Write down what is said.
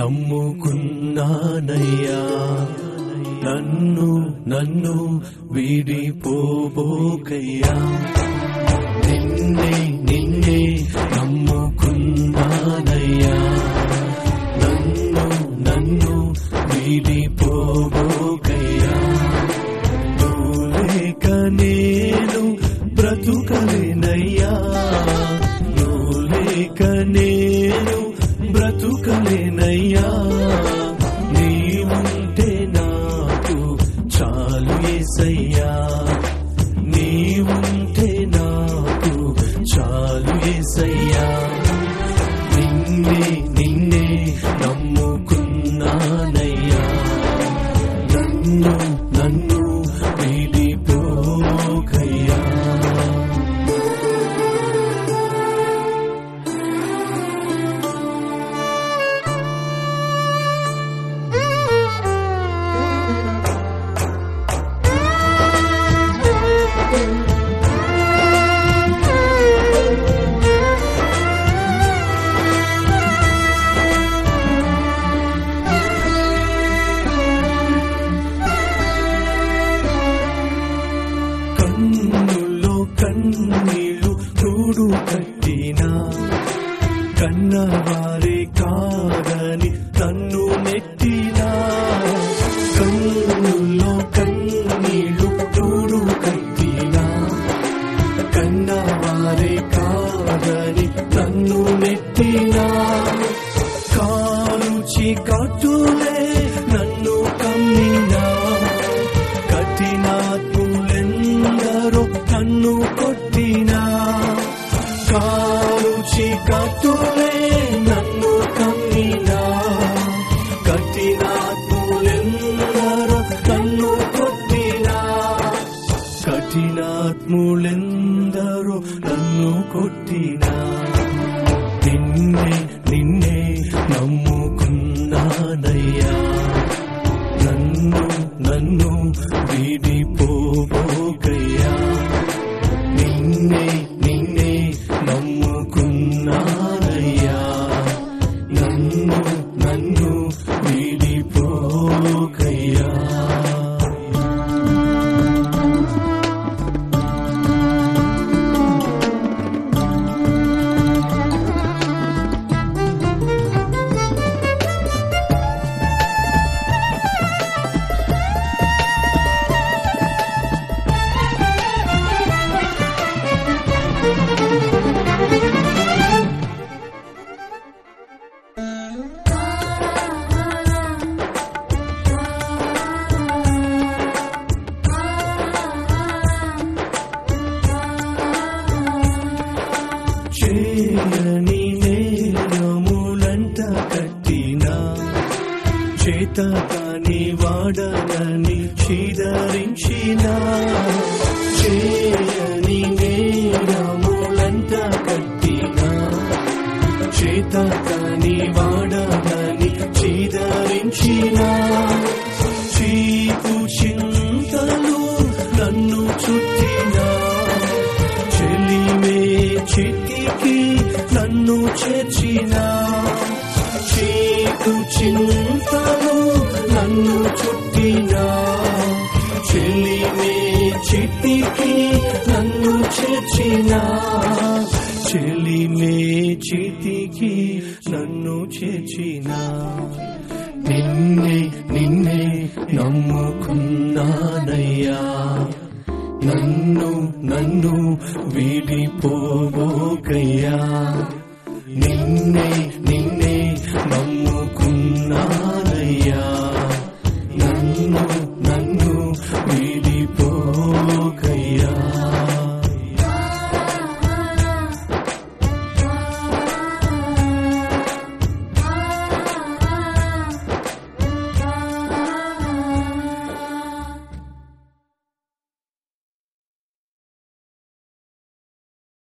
నమ్ముకున్నానయ్యా నన్ను నన్ను వీడిపోబోకయ్యా నిన్నే నిన్నే నమ్ముకున్నానయ్యా నన్ను నన్ను వీడిపోబోకయ్యా నువ్వు లేక నేను బ్రతుకలేనయ్యా నువ్వు లేక నేను బ్రతుకలేనయ్యా నీవుంటే నాకు చాలు ఏసయ్యా నీవుంటే నాకు చాలు ఏసయ్యా నిన్నే నిన్నే నమ్ముకున్నానయ్యా నన్ను నన్ను వీడిపోకయ్యా కన్నుల్లో కన్నీళ్ళు కూడు కట్టినా కన్నవారే కాదని నన్ను నెట్టినా కన్నుల్లో కన్నీళ్ళు కూడు కట్టినా కన్నవారే కాదని నన్ను నెట్టినా కాలుచి కట్టులే నన్ను కమ్మినా కఠినాత్ములెందరో నన్ను కొట్టినా కాలుచి కట్టులే నన్ను కమ్మినా కఠినాత్ములెందరో నన్ను కొట్టినా కఠినాత్ములెందరో నన్ను కొట్టినా నిన్నే నిన్నే నమ్ముకున్నానయ్యా నన్ను నన్ను వీడిపోబోకయ్యా నిన్నే నిన్నే నమ్ముకున్నానయ్యా నన్ను నన్ను వీడిపోకయ్యా చేయని నేరములంట కట్టినా చేత కాని వాడనని చీదరించిన చేయని నేరములంట కట్టినా చేత కాని వాడనని చీదరించిన చీకు చింతలు నన్ను చుట్టినా చెలిమే చిటికి నన్ను చేర్చిన చీకు చింతలు నన్ను చుట్టిన చెలిమే చిటికి నన్ను చేర్చిన చెలిమే చిటికి నన్ను చేర్చిన నిన్నే నిన్నే నమ్ముకున్నానయ్యా నన్ను నన్ను వీడిపోబోకయ్యా నిన్నే నిన్నే నమ్ముకున్నానయ్యా